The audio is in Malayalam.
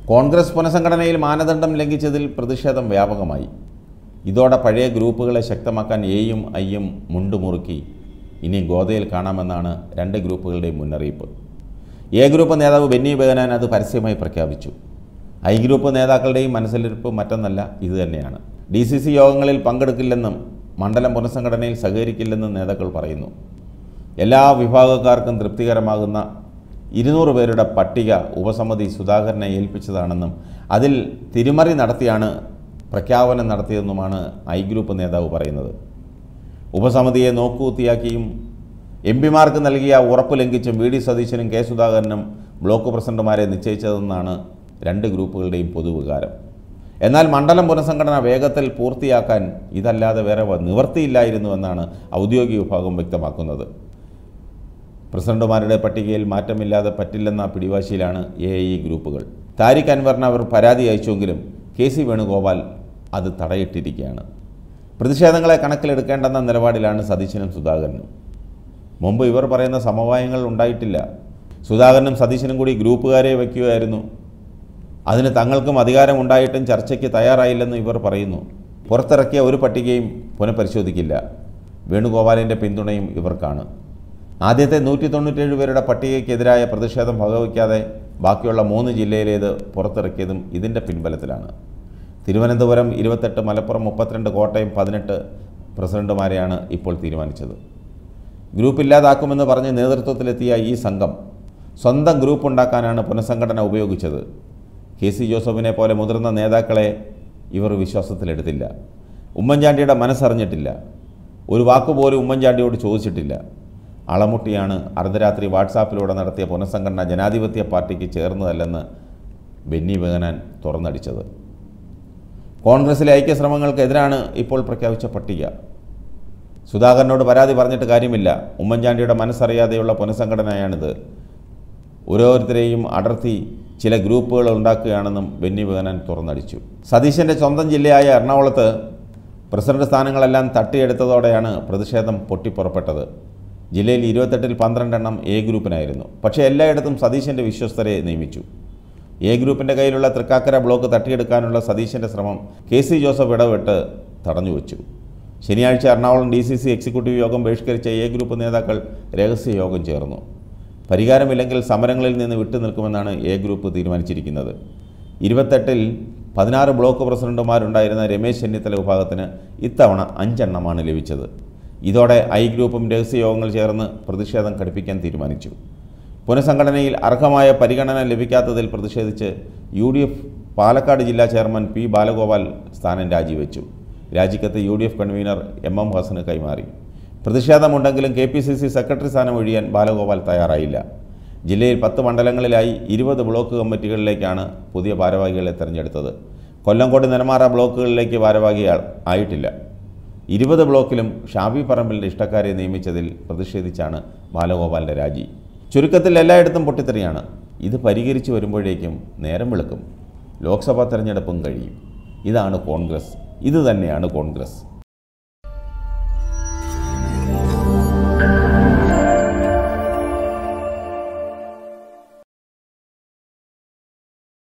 കോൺഗ്രസ് പുനഃസംഘടനയിൽ മാനദണ്ഡം ലംഘിച്ചതിൽ പ്രതിഷേധം വ്യാപകമായി ഇതോടെ പഴയ ഗ്രൂപ്പുകളെ ശക്തമാക്കാൻ എയും ഐയും മുണ്ടുമുറുക്കി ഇനി ഗോതയിൽ കാണാമെന്നാണ് രണ്ട് ഗ്രൂപ്പുകളുടെയും മുന്നറിയിപ്പ് എ ഗ്രൂപ്പ് നേതാവ് ബെന്നി ബെഹനാൻ അത് പരസ്യമായി പ്രഖ്യാപിച്ചു ഐ ഗ്രൂപ്പ് നേതാക്കളുടെയും മനസ്സിലിരിപ്പ് മറ്റൊന്നല്ല ഇതുതന്നെയാണ് ഡി സി സി യോഗങ്ങളിൽ പങ്കെടുക്കില്ലെന്നും മണ്ഡലം പുനഃസംഘടനയിൽ സഹകരിക്കില്ലെന്നും നേതാക്കൾ പറയുന്നു എല്ലാ വിഭാഗക്കാർക്കും തൃപ്തികരമാകുന്ന ഇരുന്നൂറ് പേരുടെ പട്ടിക ഉപസമിതി സുധാകരനെ ഏൽപ്പിച്ചതാണെന്നും അതിൽ തിരിമറി നടത്തിയാണ് പ്രഖ്യാപനം നടത്തിയതെന്നുമാണ് ഐ ഗ്രൂപ്പ് നേതാവ് പറയുന്നത് ഉപസമിതിയെ നോക്കുകുത്തിയാക്കിയും എം പിമാർക്ക് നൽകിയ ഉറപ്പ് ലംഘിച്ചും വി ഡി സതീശനും കെ സുധാകരനും ബ്ലോക്ക് പ്രസിഡന്റുമാരെ നിശ്ചയിച്ചതെന്നാണ് രണ്ട് ഗ്രൂപ്പുകളുടെയും പൊതുവികാരം എന്നാൽ മണ്ഡലം പുനഃസംഘടന വേഗത്തിൽ പൂർത്തിയാക്കാൻ ഇതല്ലാതെ വേറെ വ- നിവൃത്തിയില്ലായിരുന്നുവെന്നാണ് ഔദ്യോഗിക വിഭാഗം വ്യക്തമാക്കുന്നത് പ്രസിഡന്റുമാരുടെ പട്ടികയിൽ മാറ്റമില്ലാതെ പറ്റില്ലെന്ന പിടിവാശിയിലാണ് എ ഐ ഗ്രൂപ്പുകൾ താരിഖ് അൻവറിന് അവർ പരാതി അയച്ചുവെങ്കിലും കെ സി വേണുഗോപാൽ അത് തടയിട്ടിരിക്കുകയാണ് പ്രതിഷേധങ്ങളെ കണക്കിലെടുക്കേണ്ടെന്ന നിലപാടിലാണ് സതീശനും സുധാകരനും മുമ്പ് ഇവർ പറയുന്ന സമവായങ്ങൾ ഉണ്ടായിട്ടില്ല സുധാകരനും സതീശനും കൂടി ഗ്രൂപ്പുകാരെ വയ്ക്കുകയായിരുന്നു അതിന് തങ്ങൾക്കും അധികാരമുണ്ടായിട്ടും ചർച്ചയ്ക്ക് തയ്യാറായില്ലെന്ന് ഇവർ പറയുന്നു പുറത്തിറക്കിയ ഒരു പട്ടികയും പുനഃപരിശോധിക്കില്ല വേണുഗോപാലിൻ്റെ പിന്തുണയും ഇവർക്കാണ് ആദ്യത്തെ നൂറ്റി തൊണ്ണൂറ്റേഴ് പേരുടെ പട്ടികയ്ക്കെതിരായ പ്രതിഷേധം വകവയ്ക്കാതെ ബാക്കിയുള്ള മൂന്ന് ജില്ലയിലേത് പുറത്തിറക്കിയതും ഇതിൻ്റെ പിൻബലത്തിലാണ് തിരുവനന്തപുരം ഇരുപത്തെട്ട് മലപ്പുറം മുപ്പത്തിരണ്ട് കോട്ടയം പതിനെട്ട് പ്രസിഡന്റുമാരെയാണ് ഇപ്പോൾ തീരുമാനിച്ചത് ഗ്രൂപ്പ് ഇല്ലാതാക്കുമെന്ന് പറഞ്ഞ് നേതൃത്വത്തിലെത്തിയ ഈ സംഘം സ്വന്തം ഗ്രൂപ്പ് ഉണ്ടാക്കാനാണ് പുനഃസംഘടന ഉപയോഗിച്ചത് കെ സി ജോസഫിനെ പോലെ മുതിർന്ന നേതാക്കളെ ഇവർ വിശ്വാസത്തിലെടുത്തില്ല ഉമ്മൻചാണ്ടിയുടെ മനസ്സറിഞ്ഞിട്ടില്ല ഒരു വാക്കുപോലും ഉമ്മൻചാണ്ടിയോട് ചോദിച്ചിട്ടില്ല അളമുട്ടിയാണ് അർദ്ധരാത്രി വാട്സാപ്പിലൂടെ നടത്തിയ പുനഃസംഘടന ജനാധിപത്യ പാർട്ടിക്ക് ചേർന്നതല്ലെന്ന് ബെന്നി ബെഹനാൻ തുറന്നടിച്ചത് കോൺഗ്രസിലെ ഐക്യശ്രമങ്ങൾക്കെതിരാണ് ഇപ്പോൾ പ്രഖ്യാപിച്ച പട്ടിക സുധാകരനോട് പരാതി പറഞ്ഞിട്ട് കാര്യമില്ല ഉമ്മൻചാണ്ടിയുടെ മനസ്സറിയാതെയുള്ള പുനഃസംഘടനയാണിത് ഓരോരുത്തരെയും അടർത്തി ചില ഗ്രൂപ്പുകൾ ഉണ്ടാക്കുകയാണെന്നും ബെന്നി ബെഹനാൻ തുറന്നടിച്ചു സതീശൻ്റെ സ്വന്തം ജില്ലയായ എറണാകുളത്ത് പ്രസിഡന്റ് സ്ഥാനങ്ങളെല്ലാം തട്ടിയെടുത്തതോടെയാണ് പ്രതിഷേധം പൊട്ടിപ്പുറപ്പെട്ടത് ജില്ലയിൽ ഇരുപത്തെട്ടിൽ പന്ത്രണ്ടെണ്ണം എ ഗ്രൂപ്പിനായിരുന്നു പക്ഷേ എല്ലായിടത്തും സതീശൻ്റെ വിശ്വസ്തരെ നിയമിച്ചു എ ഗ്രൂപ്പിൻ്റെ കയ്യിലുള്ള തൃക്കാക്കര ബ്ലോക്ക് തട്ടിയെടുക്കാനുള്ള സതീശൻ്റെ ശ്രമം കെ സി ജോസഫ് ഇടപെട്ട് തടഞ്ഞുവച്ചു ശനിയാഴ്ച Ernakulam D C C executive യോഗം ബഹിഷ്കരിച്ച എ ഗ്രൂപ്പ് നേതാക്കൾ രഹസ്യ യോഗം ചേർന്നു പരിഹാരമില്ലെങ്കിൽ സമരങ്ങളിൽ നിന്ന് വിട്ടുനിൽക്കുമെന്നാണ് എ ഗ്രൂപ്പ് തീരുമാനിച്ചിരിക്കുന്നത് ഇരുപത്തെട്ടിൽ പതിനാറ് ബ്ലോക്ക് പ്രസിഡന്റുമാരുണ്ടായിരുന്ന രമേശ് ചെന്നിത്തല വിഭാഗത്തിന് ഇത്തവണ അഞ്ചെണ്ണമാണ് ലഭിച്ചത് ഇതോടെ ഐ ഗ്രൂപ്പും രഹസ്യ യോഗങ്ങൾ ചേർന്ന് പ്രതിഷേധം ഘടിപ്പിക്കാൻ തീരുമാനിച്ചു പുനഃസംഘടനയിൽ അർഹമായ പരിഗണന ലഭിക്കാത്തതിൽ പ്രതിഷേധിച്ച് യു ഡി എഫ് പാലക്കാട് ജില്ലാ ചെയർമാൻ പി ബാലഗോപാൽ സ്ഥാനം രാജിവെച്ചു രാജിക്കത്ത് U D F convener M M ഹസന് കൈമാറി പ്രതിഷേധമുണ്ടെങ്കിലും K P C C secretary സ്ഥാനം ഒഴിയാൻ ബാലഗോപാൽ തയ്യാറായില്ല ജില്ലയിൽ പത്ത് മണ്ഡലങ്ങളിലായി ഇരുപത് ബ്ലോക്ക് കമ്മിറ്റികളിലേക്കാണ് പുതിയ ഭാരവാഹികളെ തെരഞ്ഞെടുത്തത് കൊല്ലംകോട് നെന്മാറ ബ്ലോക്കുകളിലേക്ക് ഭാരവാഹി ആ- ആയിട്ടില്ല ഇരുപത് ബ്ലോക്കിലും ഷാബി പറമ്പിലിൻ്റെ ഇഷ്ടക്കാരെ നിയമിച്ചതിൽ പ്രതിഷേധിച്ചാണ് ബാലഗോപാലിൻ്റെ രാജി ചുരുക്കത്തിൽ എല്ലായിടത്തും പൊട്ടിത്തെറിയാണ് ഇത് പരിഹരിച്ചു വരുമ്പോഴേക്കും നേരം വെളുക്കും ലോക്സഭാ തെരഞ്ഞെടുപ്പും കഴിയും ഇതാണ് കോൺഗ്രസ് ഇത് തന്നെയാണ് കോൺഗ്രസ്